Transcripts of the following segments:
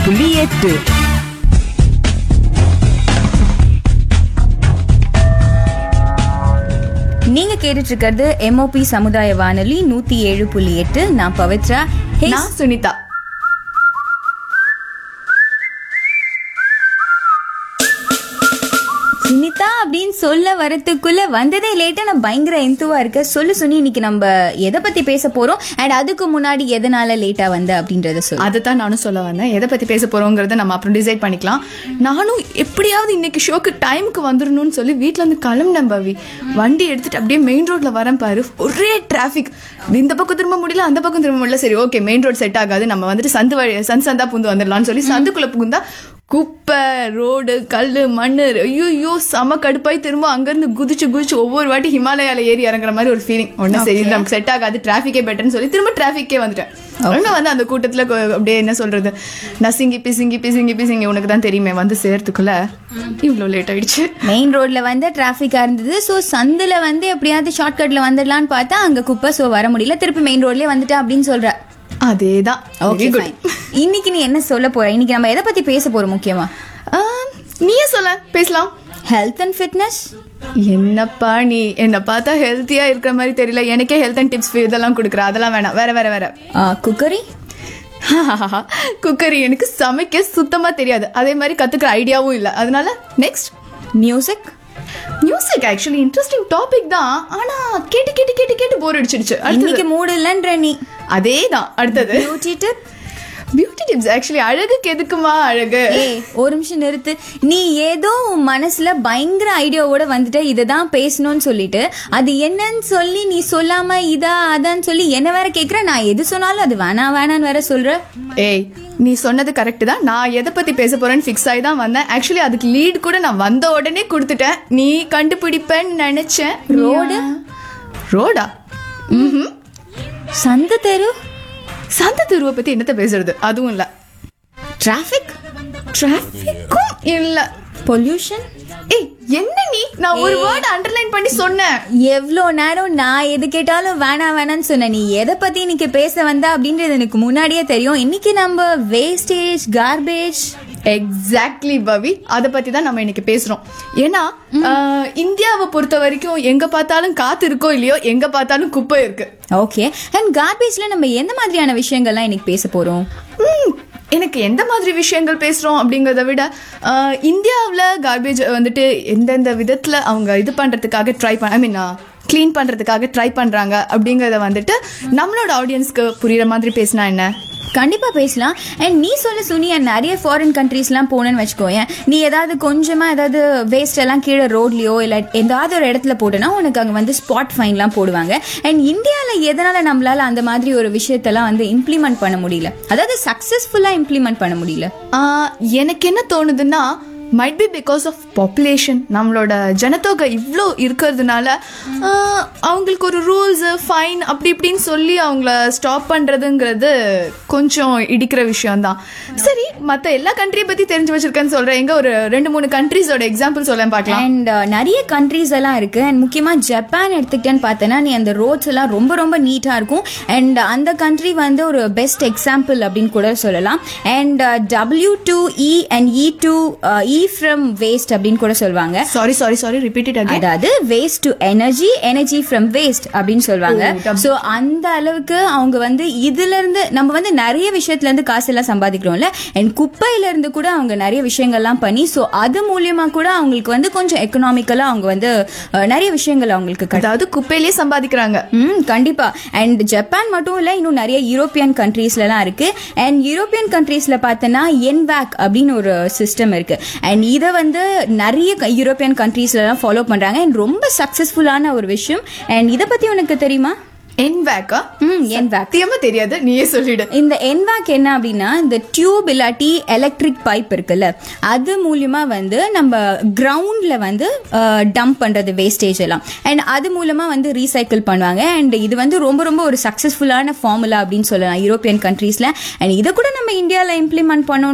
புள்ளி எட்டு நீங்க கேட்டுட்டு இருக்கிறது எம்ஓபி சமுதாய வானொலி நூத்தி ஏழு புள்ளி எட்டு நான் பவித்ரா Hey, நான் சுனிதா சுனிதா அப்படின்னு சொல்ல வரதுக்குள்ள வந்ததே லேட்டா நான் பயங்கர எந்துவா இருக்க சொல்லு சுனி இன்னைக்கு நம்ம எதை பத்தி பேச போறோம் அண்ட் அதுக்கு முன்னாடி எதனால லேட்டா வந்த அப்படின்றத சொல்லு அதுதான் நானும் சொல்ல வந்தேன் எதை பத்தி பேச போறோங்கிறத நம்ம அப்புறம் டிசைட் பண்ணிக்கலாம் நானும் எப்படியாவது இன்னைக்கு ஷோக்கு டைமுக்கு வந்துடணும்னு சொல்லி வீட்ல இருந்து கிளம்பினேன் பவி வண்டி எடுத்துட்டு அப்படியே மெயின் ரோட்ல வரேன் பாரு ஒரே டிராஃபிக் இந்த பக்கம் திரும்ப முடியல அந்த பக்கம் திரும்ப முடியல சரி ஓகே மெயின் ரோட் செட் ஆகாது நம்ம வந்துட்டு சந்து வழி சந்து சந்தா புந்து வந்துடலாம்னு சொல்லி சந்துக்குள்ள புகுந்தா குப்பை ரோடு கல் மண் ஐயோ செம கடுப்பாய் திரும்ப அங்கிருந்து குதிச்சு குதிச்சு ஒவ்வொரு வாட்டி ஹிமாலயால ஏறி இறங்குற மாதிரி ஒரு ஃபீலிங் ஒன்றும் சரி இது நமக்கு செட் ஆகாது டிராஃபிக்கே பெட்டர்னு சொல்லி திரும்ப டிராஃபிக்கே வந்துட்டேன் அங்க வந்து அந்த கூட்டத்துல கொ- அப்படியே என்ன சொல்றது நசிங்கி பிசிங்கி பிசிங்கி பிசிங்கி உனக்கு தான் தெரியுமே வந்து சேர்த்துக்குள்ள இவ்வளோ லேட் ஆயிடுச்சு மெயின் ரோட்ல வந்து டிராஃபிக்கா இருந்தது ஸோ சந்துல வந்து எப்படியாவது ஷார்ட்கட்ல வந்துடலான்னு பார்த்தா அங்க குப்பை ஸோ வர முடியல திருப்பி மெயின் ரோட்லயே வந்துட்டேன் அப்படின்னு சொல்ற அதேதான் ஓகே Very good. இன்னைக்கு நீ என்ன சொல்ல போற இன்னைக்கு நம்ம எதை பத்தி பேச போறோம் முக்கியமா ஆம், நீயே சொல்ல பேசலாம் ஹெல்த் அண்ட் ஃபிட்னஸ் என்னப்பா நீ என்ன பார்த்தா ஹெல்த்தியா இருக்கிற மாதிரி தெரியல எனக்கே ஹெல்த் அண்ட் டிப்ஸ் இதெல்லாம் கொடுக்குற அதெல்லாம் வேணாம் வேற வேற வேற குக்கரி குக்கரி எனக்கு சமைக்க சுத்தமா தெரியாது அதே மாதிரி கத்துக்கிற ஐடியாவும் இல்ல அதனால next music music actually interesting topic தான் ஆனா கேட்டு கேட்டு கேட்டு கேட்டு போர் அடிச்சிடுச்சு இன்னைக்கு அடுத்தது மூடு இல்லைன்ற நீ அதே தான் அடுத்தது beauty tip beauty tips actually அழகுக்கு எதுக்குமா அழகு ஏய் ஒரு நிமிஷம் நிறுத்து நீ ஏதோ உன் மனசுல பயங்கர ஐடியாவோட வந்துட்டு இதுதான் பேசணும்னு சொல்லிட்டு அது என்னன்னு சொல்லி நீ சொல்லாம இதா அதான்னு சொல்லி என்ன வேற கேக்குற நான் எது சொன்னாலும் அது வேணாம் வேணான்னு வேற சொல்ற ஏய் நீ சொன்னது கரெக்ட் தான் நான் எதை பத்தி பேச போறேன்னு ஃபிக்ஸ் ஆகி தான் வந்தேன் ஆக்சுவலி அதுக்கு லீட் கூட நான் வந்த உடனே கொடுத்துட்டேன் நீ கண்டுபிடிப்பேன்னு நினைச்சேன் ரோடு? ரோடா ம்ஹும். சந்த தெரு சந்த தெருவை பத்தி என்னத்த பேசுறது அதுவும் இல்ல டிராபிக் டிராஃபிக்கும் இல்ல பொல்யூஷன் ஏய் என்ன நீ நான் ஒரு வேர்ட் அண்டர்லைன் பண்ணி சொன்னேன் எவ்வளோ நேரம் நான் எது கேட்டாலும் வேணாம் வேணாம்னு சொன்னேன் நீ எதை பத்தி இன்னைக்கு பேச வந்த அப்படின்றது எனக்கு முன்னாடியே தெரியும் இன்னைக்கு நம்ம வேஸ்டேஜ் கார்பேஜ் எக்ஸாக்ட்லி பவி அதை பத்தி தான் நம்ம இன்னைக்கு பேசுறோம் ஏன்னா ஆஹ், இந்தியாவை பொறுத்த வரைக்கும் எங்க பார்த்தாலும் காத்து இருக்கோ இல்லையோ எங்க பார்த்தாலும் குப்பை இருக்கு ஓகே அண்ட் கார்பேஜ்ல நம்ம எந்த மாதிரியான விஷயங்கள்லாம் இன்னைக்கு பேச போறோம் ம், எனக்கு எந்த மாதிரி விஷயங்கள் பேசுறோம் அப்படிங்கறத விட ஆஹ், இந்தியாவுல கார்பேஜ் வந்துட்டு எந்தெந்த விதத்துல அவங்க இது பண்றதுக்காக ட்ரை பண்ண ஐ மீன் க்ளீன் பண்றதுக்காக ட்ரை பண்றாங்க அப்படிங்கறத வந்துட்டு நம்மளோட ஆடியன்ஸ்க்கு புரியுற மாதிரி பேசினா என்ன கண்டிப்பா பேசலாம் அண்ட் நீ சொல்ல சுனி and நிறைய ஃபாரின் கண்ட்ரீஸ்லாம் போனேன்னு வச்சுக்கோயேன் நீ ஏதாவது கொஞ்சமா ஏதாவது வேஸ்ட் எல்லாம் கீழே ரோட்லயோ இல்ல ஏதாவது ஒரு இடத்துல போட்டோன்னா உனக்கு அங்க வந்து ஸ்பாட் ஃபைன்லாம் போடுவாங்க அண்ட் இந்தியால எதனால நம்மளால அந்த மாதிரி ஒரு விஷயத்தெல்லாம் வந்து இம்ப்ளிமெண்ட் பண்ண முடியல அதாவது சக்சஸ்ஃபுல்லா இம்ப்ளிமெண்ட் பண்ண முடியல ஆஹ், எனக்கு என்ன தோணுதுன்னா might be because of population நம்மளோட ஜனத்தொகை இவ்வளோ இருக்கிறதுனால ஆஹ், அவங்களுக்கு ஒரு ரூல்ஸ் ஃபைன் அப்படி இப்படின்னு சொல்லி அவங்கள ஸ்டாப் பண்ணுறதுங்கிறது கொஞ்சம் இடிக்கிற விஷயம்தான் சரி மற்ற எல்லா கண்ட்ரியை பற்றி தெரிஞ்சு வச்சிருக்கேன்னு சொல்கிறேன் எங்க ஒரு ரெண்டு மூணு கண்ட்ரீஸோட எக்ஸாம்பிள் சொல்ல பார்க்கலாம் அண்ட் நிறைய கண்ட்ரீஸ் எல்லாம் இருக்கு அண்ட் முக்கியமா ஜப்பான் எடுத்துக்கிட்டேன்னு பார்த்தேன்னா நீ அந்த ரோட்ஸ் எல்லாம் ரொம்ப ரொம்ப நீட்டா இருக்கும் அண்ட் அந்த கண்ட்ரி வந்து ஒரு பெஸ்ட் எக்ஸாம்பிள் அப்படின்னு கூட சொல்லலாம் and W to E and E to E from waste அப்படின்னு கூட சொல்லுவாங்க sorry sorry sorry repeated again அதாவது waste to energy energy from waste அப்படின்னு சொல்லுவாங்க ஓ, சோ அந்த அளவுக்கு அவங்க வந்து இதுல இருந்து நம்ம வந்து நிறைய விஷயத்துல இருந்து காசு எல்லாம் சம்பாதிக்கிறோம்ல அண்ட் குப்பையில இருந்து கூட அவங்க நிறைய விஷயங்கள்லாம் பண்ணி சோ அது மூலியமா கூட அவங்களுக்கு வந்து கொஞ்சம் எக்கனாமிக்கலா அவங்க வந்து அஹ், நிறைய விஷயங்கள் அவங்களுக்கு கிடைக்கும் அதாவது குப்பையிலேயே சம்பாதிக்கிறாங்க ம் கண்டிப்பா அண்ட் ஜப்பான் மட்டும் இல்ல இன்னும் நிறைய யூரோப்பியன் கண்ட்ரீஸ்லாம் இருக்கு அண்ட் யூரோப்பியன் கண்ட்ரீஸ்ல பார்த்தோன்னா என்வேக் அப்படின்னு ஒரு சிஸ்டம் இருக்கு அண்ட் இதை வந்து நிறைய க- யூரோப்பியன் கண்ட்ரீஸ்லாம் ஃபாலோ பண்றாங்க அண்ட் ரொம்ப சக்சஸ்ஃபுல்லான ஒரு விஷயம் அண்ட் இதை பத்தி உனக்கு தெரியுமா என்வேக்கா ம் என்வேக் சத்தியமா தெரியாது நீயே சொல்லிடு இந்த என்வாக் என்ன அப்படின்னா இந்த டியூப் இல்லாட்டி எலக்ட்ரிக் பைப் இருக்குல்ல அது மூலியமா வந்து நம்ம கிரவுண்ட்ல வந்து டம்ப் பண்றது வேஸ்டேஜ் எல்லாம் அண்ட் அது மூலமா வந்து ரீசைக்கிள் பண்ணுவாங்க அண்ட் இது வந்து ரொம்ப ரொம்ப ஒரு சக்சஸ்ஃபுல்லான ஃபார்முலா அப்படின்னு சொல்லலாம் யூரோப்பியன் கண்ட்ரீஸ்ல அண்ட் இதை கூட நம்ம இந்தியாவில் இம்ப்ளிமெண்ட் பண்ணோம்னா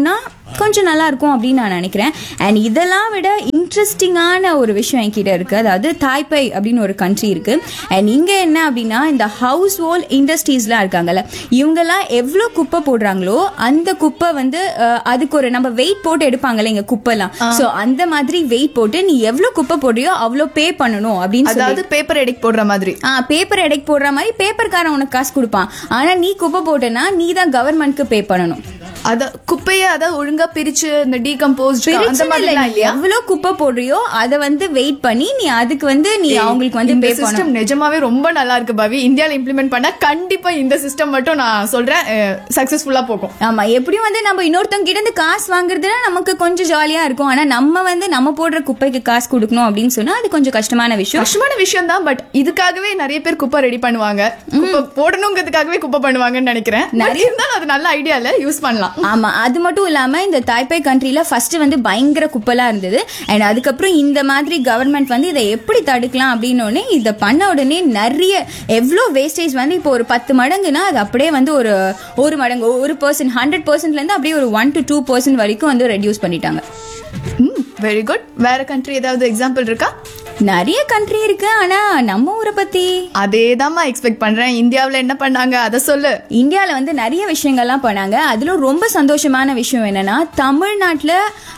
கொஞ்சம் நல்லா இருக்கும் அப்படின்னு நான் நினைக்கிறேன் அண்ட் இதெல்லாம் விட இன்ட்ரெஸ்டிங்கான ஒரு விஷயம் என்கிட்ட இருக்கு அதாவது தாய்பை அப்படின்னு ஒரு கண்ட்ரி இருக்கு அண்ட் இங்க என்ன அப்படின்னா இந்த ஹவுஸ் ஹோல் இண்டஸ்ட்ரீஸ்லாம் இருக்காங்கல்ல இவங்கெல்லாம் எவ்வளோ குப்பை போடுறாங்களோ அந்த குப்பை வந்து அஹ், அதுக்கு ஒரு நம்ம வெயிட் போட்டு எடுப்பாங்கல்ல இங்க குப்பைலாம் ஸோ அந்த மாதிரி வெயிட் போட்டு நீ எவ்வளோ குப்பை போடுறியோ அவ்வளோ பே பண்ணணும் அப்படின்னு சொல்லி அதாவது பேப்பர் எடிக் போடுற மாதிரி ஆ பேப்பர் எடைக்கு போடுற மாதிரி பேப்பர்காரன் உனக்கு காசு கொடுப்பான் ஆனா நீ குப்பை போட்டேன்னா நீ தான் கவர்மெண்ட்க்கு பே பண்ணணும் அத குப்பைய அத ஒழுங்கா பிரிச்சு இந்த டீகம்போஸ் அந்த பிரச்சனை மாதிரி இல்ல, நீ எவ்வளவு குப்பை போடுறியோ அதை வந்து வெயிட் பண்ணி நீ அதுக்கு வந்து நீ அவங்களுக்கு வந்து இந்த பே பண்ணணும் சிஸ்டம் நிஜமாவே ரொம்ப நல்லா இருக்கு பவி இந்தியால இம்ப்ளிமெண்ட் பண்ணா கண்டிப்பா இந்த சிஸ்டம் மட்டும் நான் சொல்றேன் சக்சஸ்ஃபுல்லா போகும் ஆமா எப்படியும் வந்து நம்ம இன்னொருத்தவங்க கிட்ட இருந்து காசு வாங்குறதுல நமக்கு கொஞ்சம் ஜாலியா இருக்கும் ஆனா நம்ம வந்து நம்ம போடுற குப்பைக்கு காசு கொடுக்கணும் அப்படின்னு சொன்னா அது கொஞ்சம் கஷ்டமான விஷயம் கஷ்டமான விஷயம் தான் பட் இதுக்காகவே நிறைய பேர் குப்பை ரெடி பண்ணுவாங்க குப்பை போடணுங்கிறதுக்காகவே குப்பை பண்ணுவாங்கன்னு நினைக்கிறேன் நிறைய இருந்தாலும் அது நல்ல ஐடியா இல்ல யூஸ் பண்ணலாம் ஆமா அது மட்டும் இல்லாம இந்த தாய்பை கண்ட்ரில ஃபர்ஸ்ட் வந்து பயங்கர குப்பலா இருந்தது அண்ட் அதுக்கப்புறம் இந்த மாதிரி கவர்மெண்ட் வந்து இதை எப்படி தடுக்கலாம் அப்படின்னு உடனே இதை பண்ண உடனே நிறைய எவ்வளோ வேஸ்டேஜ் வந்து இப்போ ஒரு பத்து மடங்குனா அது அப்படியே வந்து ஒரு ஒரு மடங்கு ஒரு பர்சன்ட் ஹண்ட்ரட் பர்சன்ட்ல இருந்து அப்படியே ஒரு ஒன் டு டூ பர்சன்ட் வரைக்கும் வந்து ரெடியூஸ் பண்ணிட்டாங்க வெரி குட் வேற கண்ட்ரி ஏதாவது எக்ஸாம்பிள் இருக்கா நிறைய கண்ட்ரி இருக்கு ஆனா நம்ம ஊரை பத்தி அதே எக்ஸ்பெக்ட் பண்றேன் இந்தியாவுல என்ன பண்ணாங்க அத சொல்லு இந்தியாவில் வந்து நிறைய விஷயங்கள்லாம் பண்ணாங்க அதிலும் ரொம்ப சந்தோஷமான விஷயம் என்னன்னா தமிழ்நாட்டில்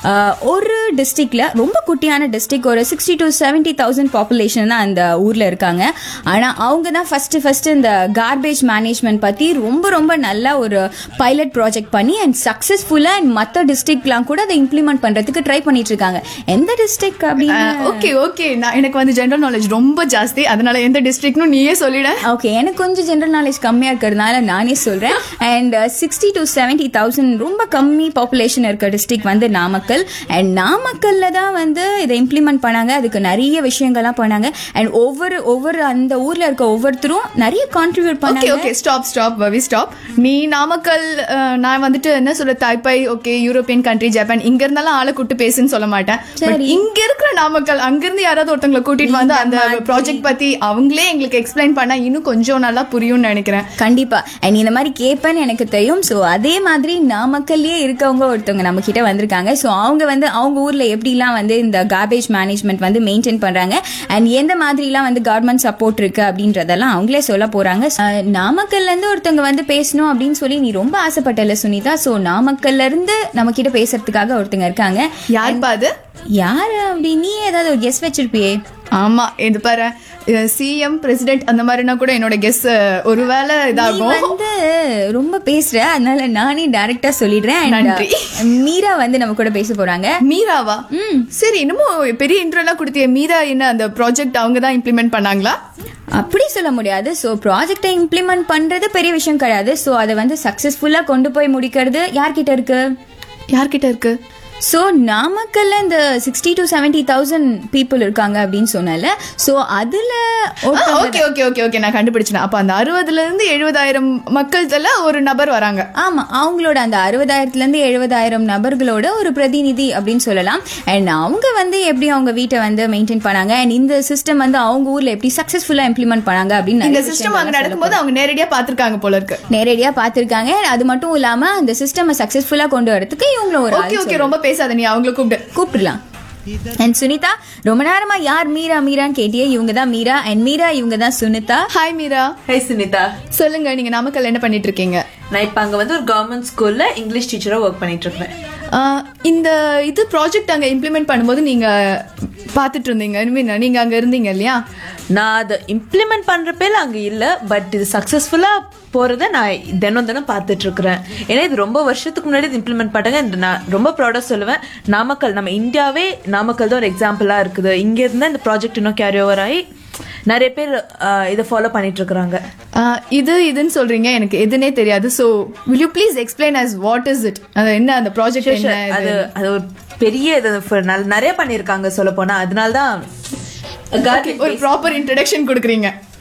ஒரு டிஸ்ட்ரிக்ட்ல ரொம்ப குட்டியான டிஸ்ட்ரிக்ட் ஒரு sixty to seventy thousand population தான் அந்த ஊரில் இருக்காங்க ஆனால் அவங்க தான் ஃபர்ஸ்ட் ஃபர்ஸ்ட் இந்த கார்பேஜ் மேனேஜ்மெண்ட் பற்றி ரொம்ப ரொம்ப நல்ல ஒரு பைலட் ப்ராஜெக்ட் பண்ணி அண்ட் சக்ஸஸ்ஃபுல்லாக அண்ட் மற்ற டிஸ்ட்ரிக்ட்லாம் கூட அதை இம்ப்ளிமெண்ட் பண்ணுறதுக்கு ட்ரை பண்ணிட்டு இருக்காங்க எந்த டிஸ்ட்ரிக்ட் அப்படின்னு ஓகே ஓகே நான் எனக்கு வந்து ஜெனரல் நாலேஜ் ரொம்ப ஜாஸ்தி அதனால எந்த டிஸ்ட்ரிக்ட்னு நீயே சொல்லிட ஓகே எனக்கு கொஞ்சம் ஜென்ரல் நாலேஜ் கம்மியாக இருக்கிறதுனால நானே சொல்கிறேன் and sixty to seventy thousand ரொம்ப கம்மி பாப்புலேஷன் இருக்க டிஸ்ட்ரிக்ட் வந்து நாமக்கல் அண்ட் நாமக்கல்ல தான் வந்து இதை இம்ப்ளிமெண்ட் பண்ணாங்க அதுக்கு நிறைய விஷயங்கள்லாம் பண்ணாங்க அண்ட் ஒவ்வொரு ஒவ்வொரு அந்த ஊரில் இருக்க ஒவ்வொருத்தரும் நிறைய கான்ட்ரிபியூட் ஓகே பண்ணாங்க okay stop stop Pavi stop நீ நாமக்கல் அஹ், நான் வந்துட்டு என்ன சொல்ல தாய்பாய் ஓகே யூரோப்பியன் கண்ட்ரி ஜப்பான் இங்க இருந்தாலும் ஆளை கூட்டு பேசுன்னு சொல்ல மாட்டேன் But இங்க இருக்கிற நாமக்கல் அங்கிருந்து யாராவது ஒருத்தவங்களை கூட்டிட்டு வந்து அந்த ப்ராஜெக்ட் பத்தி அவங்களே எங்களுக்கு எக்ஸ்பிளைன் பண்ணா இன்னும் கொஞ்சம் நல்லா புரியும்னு நினைக்கிறேன் கண்டிப்பா அண்ட் இந்த மாதிரி கேட்பேன்னு எனக்கு தெரியும் ஸோ அதே மாதிரி நாமக்கல்லே இருக்கவங்க ஒருத்தவங்க நம்ம கிட்ட வந்திருக்காங்க ஸோ அவங்க வந்து அவங்க ஊர்ல எப்படிலாம் வந்து இந்த கார்பேஜ் மேனேஜ்மெண்ட் வந்து மெயின்டைன் பண்றாங்க அண்ட் எந்த மாதிரிலாம் வந்து கவர்மெண்ட் சப்போர்ட் இருக்கு அப்படின்றதெல்லாம் அவங்களே சொல்ல போறாங்க அஹ், நாமக்கல்ல இருந்து ஒருத்தவங்க வந்து பேசணும் அப்படின்னு சொல்லி நீ ரொம்ப ஆசைப்பட்டல சுனிதா ஸோ நாமக்கல்ல இருந்து நம்ம கிட்ட பேசுறதுக்காக ஒருத்தங்க இருக்காங்க யாருப்பா அது யாரு அப்படி நீ ஏதாவது ஒரு கெஸ் வச்சிருப்பியே ஆமா இது பாரு சிஎம் பிரசிடென்ட் அந்த மாதிரினா கூட என்னோட கெஸ் ஒருவேளை நீ இதாகும் வந்து ரொம்ப பேசுற அதனால நானே டைரக்டா சொல்லிடுறேன் And, நன்றி. மீரா வந்து நம்ம கூட பேச போறாங்க மீராவா சரி இன்னமும் பெரிய இன்ட்ரோ எல்லாம் கொடுத்திய மீரா என்ன அந்த ப்ராஜெக்ட் அவங்க தான் இம்ப்ளிமெண்ட் பண்ணாங்களா அப்படி சொல்ல முடியாது ஸோ ப்ராஜெக்டை இம்ப்ளிமெண்ட் பண்றது பெரிய விஷயம் கிடையாது ஸோ அதை வந்து சக்சஸ்ஃபுல்லா கொண்டு போய் முடிக்கிறது யார்கிட்ட இருக்கு யார்கிட்ட இருக்கு ஸோ நாமக்கல்ல இந்த sixty to seventy thousand people இருக்காங்க அப்படின்னு சொன்னல ஸோ அதுல ஒருத்தவங்க ஓகே ஓகே ஓகே ஓகே நான் கண்டுபிடிச்சேன் அப்ப அந்த அறுபதுல இருந்து எழுபதாயிரம் மக்கள்ல ஒரு நபர் வராங்க ஆமா அவங்களோட அந்த அறுபதாயிரத்துல இருந்து எழுபதாயிரம் நபர்களோட ஒரு பிரதிநிதி அப்படின்னு சொல்லலாம் அண்ட் அவங்க வந்து எப்படி அவங்க வீட்டை வந்து மெயின்டைன் பண்ணாங்க அண்ட் இந்த சிஸ்டம் வந்து அவங்க ஊர்ல எப்படி சக்சஸ்ஃபுல்லா இம்ப்ளிமெண்ட் பண்ணாங்க அப்படின்னு இந்த நிறைய சிஸ்டம் அங்க நடக்கும்போது அவங்க நேரடியா பாத்திருக்காங்க போல இருக்கு நேரடியா பார்த்திருக்காங்க அது மட்டும் இல்லாம அந்த சிஸ்டம் சக்சஸ்ஃபுல்லா கொண்டு வரதுக்கு இவங்களும் ஒரு ஓகே ஆள் ஓகே ரொம்ப பேசாத நீ அவங்கள கூப்பிடு கூப்பிடலாம் அண்ட் சுனிதா ரொம்ப நேரமா யார் மீரா மீரான்னு கேட்டியே இவங்க தான் மீரா அண்ட் மீரா இவங்க தான் சுனிதா ஹாய் மீரா ஹை சுனிதா சொல்லுங்க நீங்க நாமக்கல் என்ன பண்ணிட்டு இருக்கீங்க நான் இப்ப அங்க வந்து ஒரு கவர்மெண்ட் ஸ்கூல்ல இங்கிலீஷ் டீச்சரா ஒர்க் பண்ணிட்டு இருக்கேன் ஆஹ், இந்த இது ப்ராஜெக்ட் அங்க இம்ப்ளிமெண்ட் பண்ணும்போது நீங்க பாத்துட்டு இருந்தீங்க I mean, நீங்க அங்க இருந்தீங்க இல்லையா நான் அதை இம்ப்ளிமெண்ட் பண்றப்பேல அங்க இல்ல பட் இது சக்சஸ்ஃபுல்லா போறத நான் தினம் தினம் பார்த்துட்டு இருக்கிறேன் ஏன்னா இது ரொம்ப வருஷத்துக்கு முன்னாடி இது இம்ப்ளிமெண்ட் பண்ணாங்க இந்த நான் ரொம்ப ப்ரௌடா சொல்லுவேன் நாமக்கல் நம்ம இந்தியாவே நாமக்கல் தான் ஒரு எக்ஸாம்பிளா இருக்குது இங்க இருந்தா இந்த ப்ராஜெக்ட் இன்னும் கேரி ஓவர் ஆகி நிறைய பேர் ஆஹ், இதை ஃபாலோ பண்ணிட்டு இருக்கிறாங்க ஆஹ், இது இதுன்னு சொல்றீங்க எனக்கு எதுனே தெரியாது so will you please explain us what is it அது என்ன அந்த ப்ராஜெக்ட் என்ன அது அது ஒரு பெரிய இது for நல்- நிறைய பண்ணிருக்காங்க சொல்ல போனா அதனால தான் Okay, ஒரு ப்ராப்பர் இன்ட்ரடக்ஷன் கொடுக்குறீங்க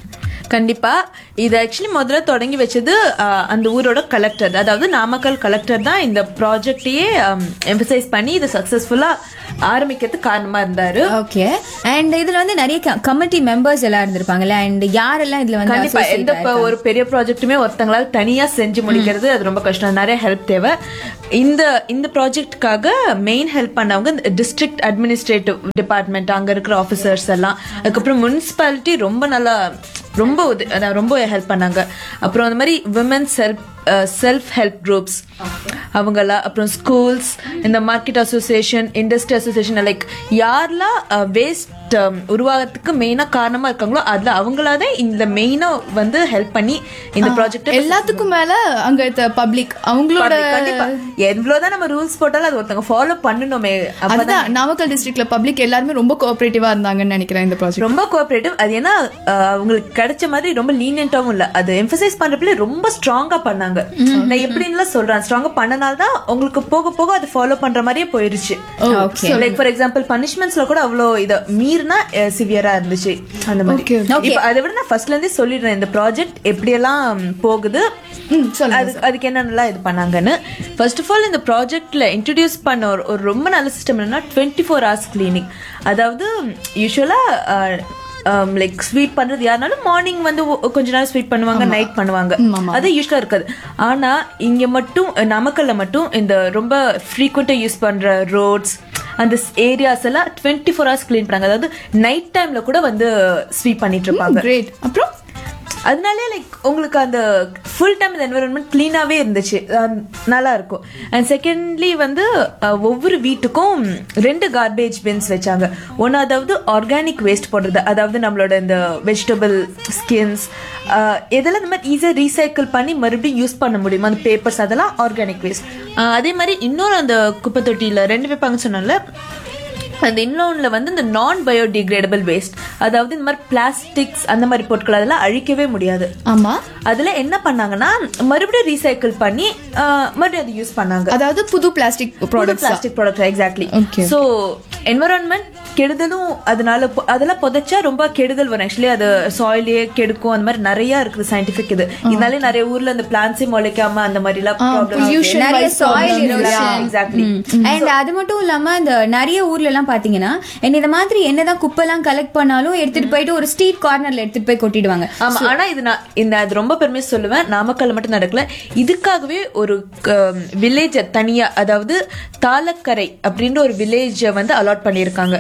கண்டிப்பா இது ஆக்சுவலி முதல்ல தொடங்கி வச்சது அஹ், அந்த ஊரோட கலெக்டர் அதாவது நாமக்கல் கலெக்டர் தான் இந்த ப்ராஜெக்டையே எம்பசைஸ் பண்ணி இது சக்சஸ்ஃபுல்லா ஆரம்பிக்கிறதுக்கு காரணமா இருந்தாரு ஓகே அண்ட் இதுல வந்து நிறைய கமிட்டி மெம்பர்ஸ் எல்லாம் இருந்திருப்பாங்கல்ல அண்ட் யாரெல்லாம் இதுல வந்து கண்டிப்பா associate எந்த இப்ப ஒரு பெரிய ப்ராஜெக்ட்டுமே ஒருத்தங்களால தனியா செஞ்சு முடிக்கிறது அது ரொம்ப கஷ்டம் நிறைய ஹெல்ப் தேவை இந்த இந்த ப்ராஜெக்ட்டுக்காக மெயின் ஹெல்ப் பண்ணவங்க டிஸ்ட்ரிக்ட் அட்மினிஸ்ட்ரேட்டிவ் டிபார்ட்மெண்ட் அங்க இருக்கிற ஆஃபீஸர்ஸ் எல்லாம் அதுக்கப்புறம் முனிசிபாலிட்டி ரொம்ப நல்லா ரொம்ப உத- அதான் ரொம்ப ஹெல்ப் பண்ணாங்க அப்புறம் அந்த மாதிரி women's help self help groups அவங்கெல்லாம் அப்புறம் ஸ்கூல்ஸ் இந்த market association industry association like யாரெல்லாம் வேஸ்ட் உருவாகிறதுக்கு மெயினா காரணமா இருக்காங்களோ அதுல அவங்களாதான் இந்த மெயினா வந்து ஹெல்ப் பண்ணி இந்த ப்ராஜெக்ட் எல்லாத்துக்கும் மேல அங்க இருக்க பப்ளிக் அவங்களோட கண்டிப்பா எவ்வளவுதான் நம்ம ரூல்ஸ் போட்டாலும் அது ஒருத்தவங்க ஃபாலோ பண்ணணுமே அப்பதான் அதுதான் நாமக்கல் டிஸ்ட்ரிக்ட்ல பப்ளிக் எல்லாருமே ரொம்ப கோஆபரேட்டிவா இருந்தாங்கன்னு நினைக்கிறேன் இந்த ப்ராஜெக்ட் ரொம்ப கோஆபரேட்டிவ் அது ஏன்னா அஹ், அவங்களுக்கு கிடைச்ச மாதிரி ரொம்ப லீனியன்ட்டாவும் இல்ல அது எம்பசைஸ் பண்றப்பல ரொம்ப ஸ்ட்ராங்கா பண்ணாங்க நான் எப்படின்லாம் சொல்றேன் ஸ்ட்ராங்கா பண்ணனால தான் உங்களுக்கு போக போக அது ஃபாலோ பண்ற மாதிரியே போயிருச்சு லைக் ஃபார் எக்ஸாம்பிள் பனிஷ்மெண்ட்ஸ்ல கூட அவ்வளோ இத மீறினா சிவியரா இருந்துச்சு அந்த மாதிரி இப்ப அதை விட நான் ஃபர்ஸ்ட்ல இருந்தே சொல்லிடுறேன் இந்த ப்ராஜெக்ட் எப்படியெல்லாம் போகுது ம், சொல்லுங்க அது அதுக்கு என்னென்னலாம் இது பண்ணாங்கன்னு ஃபர்ஸ்ட் ஆஃப் ஆல் இந்த ப்ராஜெக்ட்ல இன்ட்ரடியூஸ் பண்ண ஒரு ஒரு ரொம்ப நல்ல சிஸ்டம் என்னன்னா டுவெண்ட்டி ஃபோர் ஹவர்ஸ் கிளீனிங் அதாவது யூஸ்வலா லைக் ஸ்வீப் பண்றது யாருனாலும் மார்னிங் வந்து ஒ- கொஞ்ச நேரம் ஸ்வீப் பண்ணுவாங்க நைட் பண்ணுவாங்க அது யூஸ்வலா இருக்காது ஆனா இங்க மட்டும் நமக்கல்ல மட்டும் இந்த ரொம்ப ஃப்ரீக்வெண்டா யூஸ் பண்ற ரோட்ஸ் அந்த ஏரியாஸ் எல்லாம் டுவெண்ட்டி ஃபோர் ஹவர்ஸ் க்ளீன் பண்ணாங்க அதாவது நைட் டைம்ல கூட வந்து ஸ்வீப் பண்ணிட்டு இருப்பாங்க கிரேட் அப்புறம் அதனாலே லைக் உங்களுக்கு அந்த ஃபுல் டைம் இந்த என்வரன்மெண்ட் க்ளீனாகவே இருந்துச்சு அஹ் நல்லா இருக்கும் அண்ட் செகண்ட்லி வந்து அஹ், ஒவ்வொரு வீட்டுக்கும் ரெண்டு கார்பேஜ் பின்ஸ் வச்சாங்க ஒன்று அதாவது ஆர்கானிக் வேஸ்ட் போடுறது அதாவது நம்மளோட இந்த வெஜிடபிள் ஸ்கின்ஸ் இதெல்லாம் இந்த மாதிரி ஈஸியாக ரீசைக்கிள் பண்ணி மறுபடியும் யூஸ் பண்ண முடியும் அந்த பேப்பர்ஸ் அதெல்லாம் ஆர்கானிக் வேஸ்ட் அதே மாதிரி இன்னொரு அந்த குப்பை தொட்டியில் ரெண்டு வைப்பாங்க சொன்னோம்ல அந்த இன்னொன்னுல வந்து இந்த நான் பயோடிகிரேடபிள் வேஸ்ட் அதாவது இந்த மாதிரி பிளாஸ்டிக்ஸ் அந்த மாதிரி பொருட்கள் அதெல்லாம் அழிக்கவே முடியாது ஆமா அதுல என்ன பண்ணாங்கன்னா மறுபடியும் ரீசைக்கிள் பண்ணி ஆஹ், மறுபடியும் அதை யூஸ் பண்ணாங்க அதாவது புது plastic products plastic product exactly Okay. So environment கெடுதலும் அதனால பொ- அதெல்லாம் புதைச்சா ரொம்ப கெடுதல் வரும் ஆக்சுவலி அது சாயிலே கெடுக்கும் அந்த மாதிரி நிறைய இருக்குது சயின்டிபிக் இது இதனாலே நிறைய ஊர்ல அந்த பிளான்ஸே முளைக்காம அந்த மாதிரி எல்லாம் pollution நிறைய wise soil problems. erosion exactly and அது மட்டும் இல்லாம இந்த நிறைய ஊர்ல எல்லாம் பாத்தீங்கன்னா என்ன இந்த மாதிரி என்னதான் குப்பை எல்லாம் கலெக்ட் பண்ணாலும் எடுத்துட்டு போயிட்டு ஒரு ஸ்ட்ரீட் கார்னர்ல எடுத்துட்டு போய் கொட்டிடுவாங்க ஆமா ஆனா இது நான் இந்த அது ரொம்ப பெருமையா சொல்லுவேன் நாமக்கல்ல மட்டும் நடக்கல இதுக்காகவே ஒரு வில்லேஜ தனியா அதாவது தாளக்கரை அப்படின்ற ஒரு வில்லேஜ வந்து அலாட் பண்ணியிருக்காங்க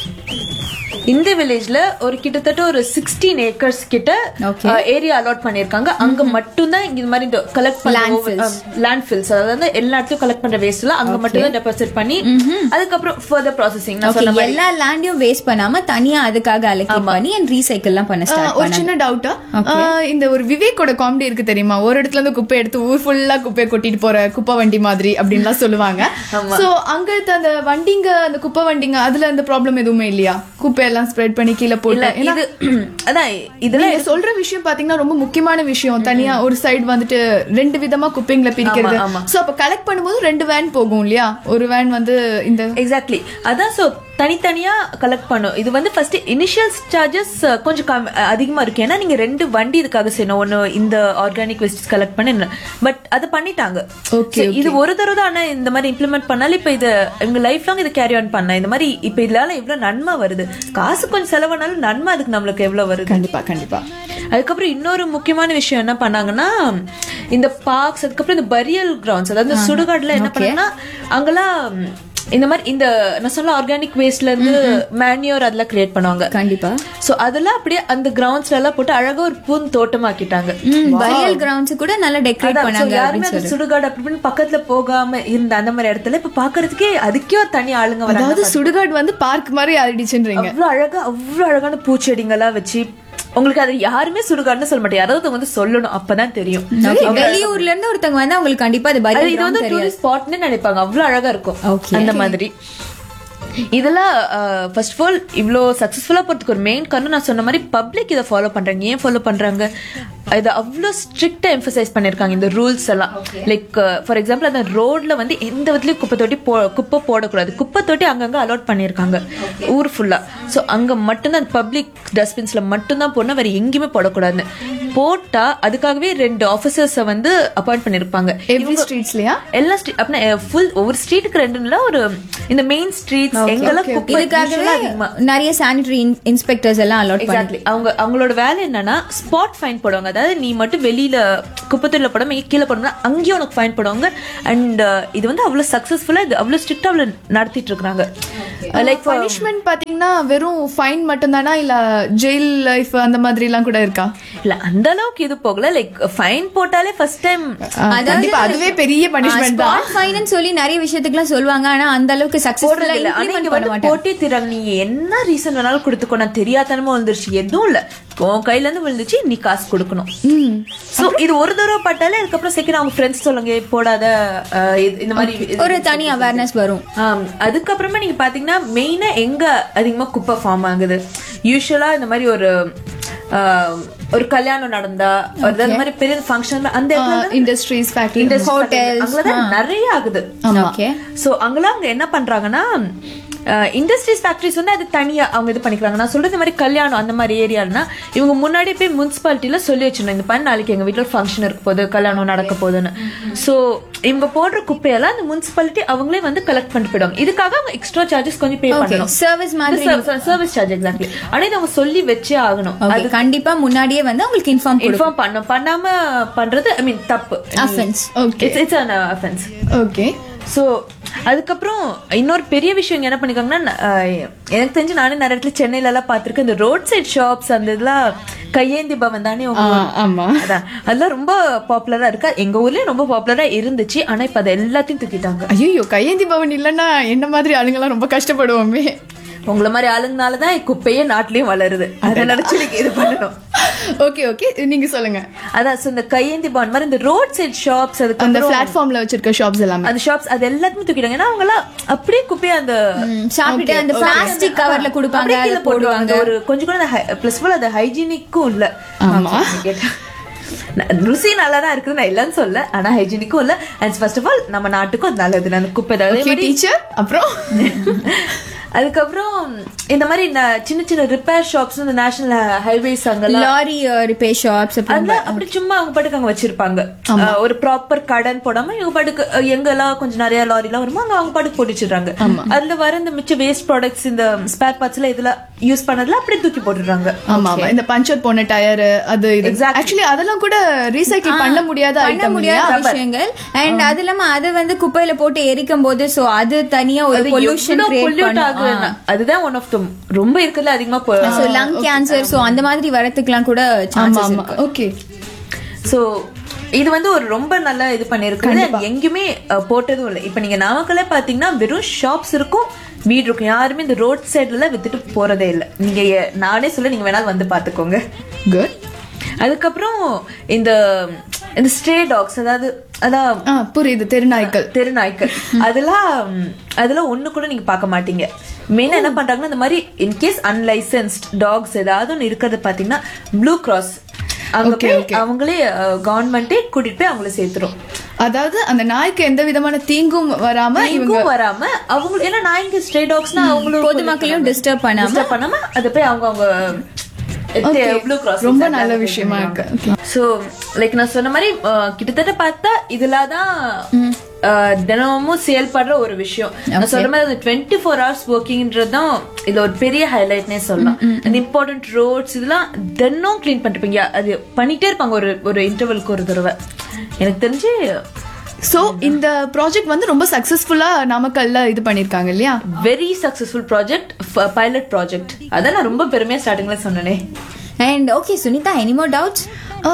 இந்த வில்லேஜ்ல ஒரு கிட்டத்தட்ட ஒரு சிக்ஸ்டீன் ஏக்கர்ஸ் கிட்ட Okay. ஏரியா அலாட் பண்ணிருக்காங்க அங்க மட்டும் தான் இந்த மாதிரி இந்த கலெக்ட் பண்ண Landfills. லேண்ட் ஃபில்ஸ் அதாவது எல்லா இடத்தையும் கலெக்ட் பண்ற வேஸ்ட் எல்லாம் அங்க மட்டும் தான் டெபாசிட் பண்ணி அதுக்கப்புறம் ஃபர்தர் ப்ராசஸிங் நான் Okay, சொன்ன மாதிரி எல்லா லேண்டையும் வேஸ்ட் பண்ணாம தனியா அதுக்காக அலோகேட் பண்ணி அண்ட் ரீசைக்கிள் எல்லாம் பண்ண ஆஹ், ஸ்டார்ட் ஒரு பண்ணாங்க சின்ன டவுட்டா இந்த ஒரு விவேக்கோட காமெடி இருக்கு தெரியுமா ஒரு இடத்துல இருந்து குப்பை எடுத்து ஊர் ஃபுல்லா குப்பையை கொட்டிட்டு போற குப்பை வண்டி மாதிரி அப்படின்லாம் சொல்லுவாங்க சோ அங்க இருக்க அந்த வண்டிங்க அந்த குப்பை வண்டிங்க அதுல அந்த ப்ராப்ளம் எதுவுமே இல்லையா குப்பை எல்லாம் ஸ்ப்ரெட் பண்ணி கீழே இல்ல போட்டு ஏன்னா, இது அதான் இதெல்லாம் நீங்க சொல்ற விஷயம் பாத்தீங்கன்னா ரொம்ப முக்கியமான விஷயம் தனியா ஒரு சைடு வந்துட்டு ரெண்டு விதமா குப்பைங்களை பிரிக்கிறது ஆமா, ஆமா. சோ அப்ப கலெக்ட் பண்ணும்போது ரெண்டு வேன் போகும் இல்லையா ஒரு வேன் வந்து இந்த எக்ஸாக்ட்லி அதான் சோ தனித்தனியா கலெக்ட் பண்ணும் இது வந்து ஃபர்ஸ்ட் இனிஷியல் சார்ஜஸ் கொஞ்சம் கம்- அதிகமா இருக்கு ஏன்னா நீங்க ரெண்டு வண்டி இதுக்காக செய்யணும் ஒன்னு இந்த ஆர்கானிக் வேஸ்ட் கலெக்ட் பண்ணி பட் அது பண்ணிட்டாங்க Okay, So, இது ஒரு தடவை தான் ஆனா இந்த மாதிரி இம்ப்ளிமெண்ட் பண்ணாலும் இப்ப இது இவங்க லைஃப் லாங் இதை கேரி ஆன் பண்ண இந்த மாதிரி இப்ப இதனால இவ்வளவு நன்மை வருது காசு கொஞ்சம் செலவானாலும் நன்மை அதுக்கு நம்மளுக்கு எவ்வளவு வருது கண்டிப்பா கண்டிப்பா அதுக்கப்புறம் இன்னொரு முக்கியமான விஷயம் என்ன பண்ணாங்கன்னா இந்த பார்க்ஸ் அதுக்கப்புறம் இந்த பரியல் கிரவுண்ட்ஸ் அதாவது இந்த சுடுகாடுல என்ன பண்ணாங்கன்னா அங்கெல்லாம் இந்த மாதிரி இந்த நான் சொன்ன ஆர்கானிக் வேஸ்ட்ல இருந்து மேன்யூர் அதெல்லாம் கிரியேட் பண்ணுவாங்க கண்டிப்பா சோ அதெல்லாம் அப்படியே அந்த கிரவுண்ட்ஸ்ல எல்லாம் போட்டு அழகா ஒரு பூன் தோட்டமாக்கிட்டாங்க பரியல் கிரவுண்ட்ஸ் கூட நல்லா டெக்கரேட் அதான், so பண்ணாங்க யாருமே அப்படின்னு அந்த சுடுகாடு அப்படி இப்படின்னு பக்கத்துல போகாம இருந்த அந்த மாதிரி இடத்துல இப்ப பாக்குறதுக்கே அதுக்கே ஒரு தனி ஆளுங்க வராங்க அதாவது சுடுகாடு வந்து பார்க் மாதிரி ஆயிடுச்சுன்றீங்க அவ்வளவு அழகா அவ்வளவு அழகான பூச்செடிங்கெல்லாம் வச்சு உங்களுக்கு அது யாருமே சுடுகாடுன்னு சொல்ல மாட்டேன் யாராவது வந்து சொல்லணும் அப்பதான் தெரியும் Okay, வெளியூர்ல இருந்து ஒருத்தவங்க வந்து அவங்களுக்கு கண்டிப்பா அது அது பரியல் இது வந்து ground தெரியாது டூரிஸ்ட் ஸ்பாட்னு நினைப்பாங்க அவ்வளவு அழகா இருக்கும் Okay. அந்த மாதிரி இதெல்லாம் ஃபர்ஸ்ட் ஆஃப் ஆல் இவ்வளோ சக்ஸஸ்ஃபுல்லாக போகிறதுக்கு ஒரு மெயின் காரணம் நான் சொன்ன மாதிரி பப்ளிக் இதை ஃபாலோ பண்ணுறாங்க ஏன் ஃபாலோ பண்ணுறாங்க இதை அவ்வளோ ஸ்ட்ரிக்டாக எம்ஃபசைஸ் பண்ணியிருக்காங்க இந்த ரூல்ஸ் எல்லாம் லைக் ஃபார் எக்ஸாம்பிள் அந்த ரோட்ல வந்து எந்த விதத்துலையும் குப்பை தொட்டி போ குப்பை போடக்கூடாது குப்பை தொட்டி அங்கங்கே அலாட் பண்ணியிருக்காங்க ஊர் ஃபுல்லாக ஸோ அங்கே மட்டும்தான் பப்ளிக் டஸ்ட்பின்ஸில் மட்டும்தான் போடணும் வேறு எங்கேயுமே போடக்கூடாதுன்னு போட்டா அதுக்காகவே ரெண்டு ஆஃபீஸர்ஸை வந்து அப்பாயிண்ட் பண்ணியிருப்பாங்க எவ்ரி ஸ்ட்ரீட்ஸ்லயா எல்லா ஸ்ட்ரீட் அப்படின்னா ஃபுல் ஒவ்வொரு ஸ்ட்ரீட்டுக்கு ரெண்டுல ஒரு இந்த மெயின் ஸ்ட்ரீட்ஸ் எங்கெல்லாம் குப்பை இதுக்காகவே usually அதிகமா நிறைய சானிட்டரி இன்ஸ்பெக்டர்ஸ் எல்லாம் அலாட் பண்ணி எக்ஸாக்ட்லி அவங்க அவங்களோட வேலை என்னன்னா ஸ்பாட் ஃபைன் போடுவாங்க அதாவது நீ மட்டும் வெளியில குப்பத்தொட்டில போடாம இங்க கீழே போடணும்னா அங்கேயும் உனக்கு ஃபைன் போடுவாங்க அண்ட் இது வந்து அவ்வளவு சக்சஸ்ஃபுல்லா இது அவ்வளவு ஸ்ட்ரிக்டா அவ்வளவு நடத்திட்டு இருக்காங்க லைக் பனிஷ்மெண்ட் பாத்தீங்கன்னா வெறும் ஃபைன் மட்டும்தானா இல்ல ஜெயில் லைஃப் அந்த மாதிரி எல்லாம் கூட இருக்கா இல்ல அந்த அளவுக்கு இது போகல லைக் ஃபைன் போட்டாலே ஃபர்ஸ்ட் டைம் கண்டிப்பா அதுவே பெரிய பனிஷ்மெண்ட் தான் ஸ்பாட் ஃபைன் சொல்லி நிறைய விஷயத்துக்குலாம் சொல்லுவாங்க ஆனா அந்த அளவுக்கு சக்சஸ்ஃபுல்லா போடுறது இல்ல ஆனா இங்க இம்ப்ளிமெண்ட் பண்ண வந்து மாட்டாங்க போட்டி தராங்க நீ என்ன ரீசன் வேணாலும் கொடுத்துக்கோ நான் தெரியாதனமா வந்துருச்சு எதுவும் இல்ல உன் கையில இருந்து விழுந்துச்சு நீ காசு கொடுக்கணும் சோ இது ஒரு தடவை பட்டாலே அதுக்கப்புறம் செகண்ட் அவங்க ஃப்ரெண்ட்ஸ் சொல்லுங்க போடாத அஹ், இது- இந்த மாதிரி இது- ஒரு தனி அவேர்னஸ் வரும் ஆம், அதுக்கப்புறமா நீங்க பாத்தீங்கன்னா மெயினா எங்க அதிகமா குப்பை ஃபார்ம் ஆகுது யூஸ்வலா இந்த மாதிரி ஒரு ஆஹ், ஒரு கல்யாணம் நடந்தா ஒரு இந்த மாதிரி பெரிய ஃபங்க்ஷன் அந்த இடத்துல இண்டஸ்ட்ரீஸ் ஃபேக்டரி ஹோட்டல்ஸ் அங்கதான் நிறைய ஆகுது ஓகே சோ அங்கெல்லாம் அவங்க என்ன பண்றாங்கன்னா இண்டஸ்ட்ரீஸ் ஃபேக்டரிஸ் வந்து அது தனியா அவங்க இது பண்ணிக்கிறாங்க நான் சொல்றது இந்த மாதிரி கல்யாணம் அந்த மாதிரி ஏரியானா இவங்க முன்னாடி போய் முனிசிபாலிட்டியில சொல்லி வச்சிடணும் இந்த பண்ண நாளைக்கு எங்க வீட்டுல ஃபங்க்ஷன் இருக்க போகுது கல்யாணம் நடக்க போகுதுன்னு சோ இவங்க போடுற குப்பையெல்லாம் அந்த முனிசிபாலிட்டி அவங்களே வந்து கலெக்ட் பண்ணிட்டு போயிடுவாங்க இதுக்காக அவங்க எக்ஸ்ட்ரா சார்ஜஸ் கொஞ்சம் பே ஓகே பண்ணணும் சர்வீஸ் மாதிரி சர்வீஸ் சார்ஜ் எக்ஸாக்ட்லி ஆனா இதை அவங்க சொல்லி வச்சே ஆகணும் ஓகே கண்டிப்பா முன்னாடியே வந்து உங்களுக்கு இன்ஃபார்ம் கொடுக்கும் இன்ஃபார்ம் பண்ண பண்ணாம பண்றது ஐ மீன் தப்பு Offense. Okay. It's it's an offense okay so அதுக்கப்புறம் இன்னொரு பெரிய விஷயம் இங்க என்ன பண்ணிருக்காங்கன்னா அஹ், எனக்கு தெரிஞ்சு நானே நிறைய இடத்துல சென்னையில எல்லாம் பார்த்திருக்கேன் இந்த ரோட் சைட் ஷாப்ஸ் அந்த இதெல்லாம் கையேந்தி பவன் தானே உங்க ஊர்? ஆமா அதான் அதெல்லாம் ரொம்ப பாப்புலரா இருக்கா எங்க ஊர்லயும் ரொம்ப பாப்புலரா இருந்துச்சு ஆனா இப்ப அதை எல்லாத்தையும் தூக்கிட்டாங்க ஐயோ கையேந்தி பவன் இல்லைன்னா என்ன மாதிரி ஆளுங்கெல்லாம் ரொம்ப கஷ்டப்படுவோமே உங்களை மாதிரி ஆளுங்கனாலதான் குப்பையே நாட்டிலயும் வளருது அதை நினைச்சு நீங்க இது பண்ணணும் ஓகே ஓகே நீங்க சொல்லுங்க அதான் so இந்த கையேந்தி பவன் மாதிரி இந்த ரோட் சைட் ஷாப்ஸ் அதுக்கு அந்த பிளாட்ஃபார்ம்ல வச்சிருக்க ஷாப்ஸ் எல்லாமே அந்த ஷாப்ஸ் அது எல்லாத்தையும் தூக்கிட்டாங்க ஏன்னா அவங்க எல்லாம் அப்படியே குப்பையை அந்த சாப்பிட்டு அந்த பிளாஸ்டிக் கவர்ல கொடுப்பாங்க அப்படியே அதை கீழே போடுவாங்க ஒரு கொஞ்சம் கூட பிளஸ் ஃபுல் அது ஹைஜீனிக்கும் இல்ல ஆமா. ந- ருசி நல்லா தான் இருக்குது நான் இல்லைன்னு சொல்ல ஆனா ஹைஜீனிக்கும் இல்ல அண்ட் ஃபர்ஸ்ட் ஆஃப் ஆல் நம்ம நாட்டுக்கும் அது நல்லது அந்த குப்பை தான். அதே மாதிரி டீச்சர் அப்புறம் அதுக்கப்புறம் இந்த மாதிரி ந- சின்ன சின்ன ரிப்பேர் ஷாப்ஸ் இந்த நேஷனல் ஹைவேஸ் அங்கெல்லாம் லாரி ரிப்பேர் ஷாப்ஸ் அதுல அப்படி சும்மா அவங்க பாட்டுக்கு அங்க வச்சிருப்பாங்க அஹ், ஒரு ப்ராப்பர் கடன் போடாம இவங்க பாட்டுக்கு அஹ், எங்கெல்லாம் கொஞ்சம் நிறைய லாரி எல்லாம் வருமோ அங்க அவங்க பாட்டுக்கு போட்டு வச்சிடுறாங்க அதுல வர இந்த மிச்ச வேஸ்ட் ப்ராடக்ட்ஸ் இந்த ஸ்பேர் பார்ட்ஸ் எல்லாம் இதுல யூஸ் பண்ணதுல அப்படியே தூக்கி போட்டுடுறாங்க ஆமா ஆமா இந்த பஞ்சர் போன டயர் அது இது Exactly. ஆக்சுவலி அதெல்லாம் கூட ரீசைக்கிள் பண்ண முடியாத பண்ண ஐட்டம் முடியாத விஷயங்கள் அண்ட் அது இல்லாம அது வந்து குப்பையில போட்டு எரிக்கும் போது சோ அது தனியா ஒரு அது பொல்யூஷன் எவ்வளவு கிரியேட் pollute பண்ணும் ஆகுதுன்னா, அதுதான் ஒன் ஆஃப் த ரொம்ப இருக்குல்ல அதிகமா சோ லங் கேன்சர் சோ அந்த மாதிரி வரதுக்குலாம் கூட ஆமா சான்சஸ் ஆமா இருக்கு ஓகே சோ இது வந்து ஒரு ரொம்ப நல்ல இது பண்ணிருக்கு எங்கேயுமே அஹ், போட்டதும் இல்லை இப்ப நீங்க நாமக்கல்ல பாத்தீங்கன்னா வெறும் ஷாப்ஸ் இருக்கும் வீடு இருக்கும் யாருமே இந்த ரோட் சைடுல வித்துட்டு போறதே இல்லை நீங்க எ- நானே சொல்ல நீங்க வேணாலும் வந்து பாத்துக்கோங்க குட் அதுக்கப்புறம் இந்த இந்த ஸ்ட்ரே டாக்ஸ் அதாவது அதான் ஆ புரியுது தெருநாய்க்கள் தெருநாய்க்கள் அதெல்லாம் ம், அதெல்லாம் ஒண்ணு கூட நீங்க பார்க்க மாட்டீங்க மெயினா என்ன பண்றாங்கன்னா இந்த மாதிரி இன்கேஸ் அன்லைசன்ஸ்ட் டாக்ஸ் ஏதாவது ஒன்று இருக்கிறது பாத்தீங்கன்னா ப்ளூ கிராஸ் அங்க Okay, போய் okay. அவங்களே கவர்மெண்டே கூட்டிட்டு போய் அவங்கள சேர்த்துரும் அதாவது அந்த நாய்க்கு எந்த விதமான தீங்கும் வராம இவங்க இவங்க வராம அவங்க ஏன்னா நாய்க்கு ஸ்ட்ரே டாக்ஸ்னா அவங்களும் பொதுமக்களையும் டிஸ்டர்ப் பண்ணாம disturb பண்ணாம அதை போய் அவங்க அவங்க Okay. ப்ளூ கிராஸ் ரொம்ப நல்ல விஷயமா இருக்கு Okay. சோ லைக் நான் சொன்ன மாதிரி அஹ், கிட்டத்தட்ட பார்த்தா இதுல தான் அஹ், தினமும் செயல்படுற ஒரு விஷயம் நான் சொன்ன மாதிரி அந்த டுவெண்ட்டி ஃபோர் ஹவர்ஸ் ஒர்க்கிங்ன்றது தான் இதுல ஒரு பெரிய ஹைலைட்னே சொல்லலாம் அந்த இம்பார்ட்டன்ட் ரோட்ஸ் இதெல்லாம் தினம் க்ளீன் பண்ணிருப்பீங்க அது பண்ணிட்டே இருப்பாங்க ஒரு ஒரு இன்டர்வலுக்கு ஒரு தடவை எனக்கு தெரிஞ்சு சோ இந்த ப்ராஜெக்ட் வந்து ரொம்ப சக்சஸ்ஃபுல்லா நாமக்கல்ல இது பண்ணிருக்காங்க இல்லையா very successful project pilot project அதான் நான் ரொம்ப பெருமையா ஸ்டார்டிங்ல சொன்னேனே and okay Sunitha any more doubts ஆ,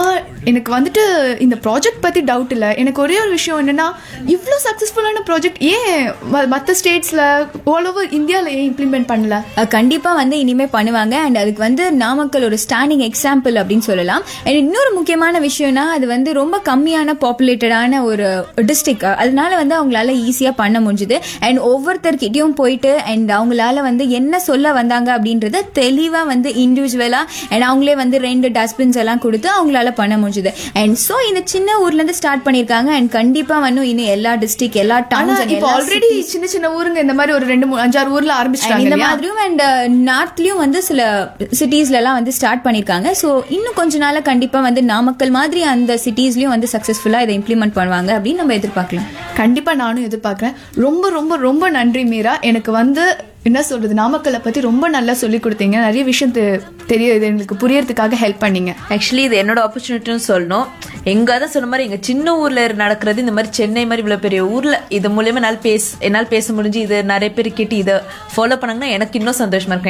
எனக்கு வந்துட்டு இந்த ப்ராஜெக்ட் பத்தி டவுட் இல்லை எனக்கு ஒரே ஒரு விஷயம் என்னன்னா இவ்வளோ சக்ஸஸ்ஃபுல்லான ப்ராஜெக்ட் ஏன் மற்ற ஸ்டேட்ஸ்ல ஆல் ஓவர் இந்தியாவில் ஏன் இம்ப்ளிமெண்ட் பண்ணல அஹ் கண்டிப்பா வந்து இனிமே பண்ணுவாங்க அண்ட் அதுக்கு வந்து நாமக்கல் ஒரு ஸ்டாண்டிங் எக்ஸாம்பிள் அப்படின்னு சொல்லலாம் அண்ட் இன்னொரு முக்கியமான விஷயம்னா அது வந்து ரொம்ப கம்மியான பாப்புலேட்டடான ஒரு டிஸ்ட்ரிக்ட் அதனால வந்து அவங்களால ஈஸியா பண்ண முடிஞ்சுது அண்ட் ஒவ்வொருத்தர்கிட்டயும் போயிட்டு அண்ட் அவங்களால வந்து என்ன சொல்ல வந்தாங்க அப்படின்றத தெளிவா வந்து இண்டிவிஜுவலா அண்ட் அவங்களே வந்து ரெண்டு டஸ்ட்பின்ஸ் எல்லாம் கொடுத்து அவங்களால பண்ண முடிஞ்சுது அண்ட் ஸோ இந்த சின்ன ஊர்ல இருந்து ஸ்டார்ட் பண்ணிருக்காங்க அண்ட் கண்டிப்பா வந்து இன்னும் எல்லா டிஸ்ட்ரிக்ட் எல்லா ஆனா டவுன்ஸ் இப்போ ஆல்ரெடி சின்ன சின்ன ஊருங்க இந்த மாதிரி ஒரு ரெண்டு மூணு அஞ்சாறு ஊர்ல And ஆரம்பிச்சிட்டாங்க இந்த இல்லையா? மாதிரியும் அண்ட் நார்த்லயும் வந்து சில சிட்டிஸ்ல எல்லாம் வந்து ஸ்டார்ட் பண்ணிருக்காங்க சோ இன்னும் கொஞ்ச நாள்ல கண்டிப்பா வந்து நாமக்கல் மாதிரி அந்த சிட்டிஸ்லயும் வந்து சக்சஸ்ஃபுல்லா இதை இம்ப்ளிமெண்ட் பண்ணுவாங்க அப்படின்னு நம்ம எதிர்பார்க்கலாம் கண்டிப்பா நானும் எதிர்பார்க்கறேன் ரொம்ப ரொம்ப ரொம்ப நன்றி மீரா எனக்கு வந்து என்ன சொல்றது நாமக்கல்லை பத்தி ரொம்ப நல்லா சொல்லி கொடுத்தீங்க நிறைய விஷயம் தெ- தெரியும் இது எங்களுக்கு புரியறதுக்காக ஹெல்ப் பண்ணீங்க ஆக்சுவலி இது என்னோட ஆப்பர்ச்சுனிட்டின்னு சொல்லணும் எங்க தான் சொன்ன மாதிரி எங்க சின்ன ஊர்ல நடக்கிறது இந்த மாதிரி சென்னை மாதிரி இவ்வளவு பெரிய ஊர்ல இது மூலியமா என்னால் பேச என்னால் பேச முடிஞ்சு இது நிறைய பேர் கேட்டு இதை ஃபாலோ பண்ணாங்கன்னா எனக்கு இன்னும் சந்தோஷமா இருக்கு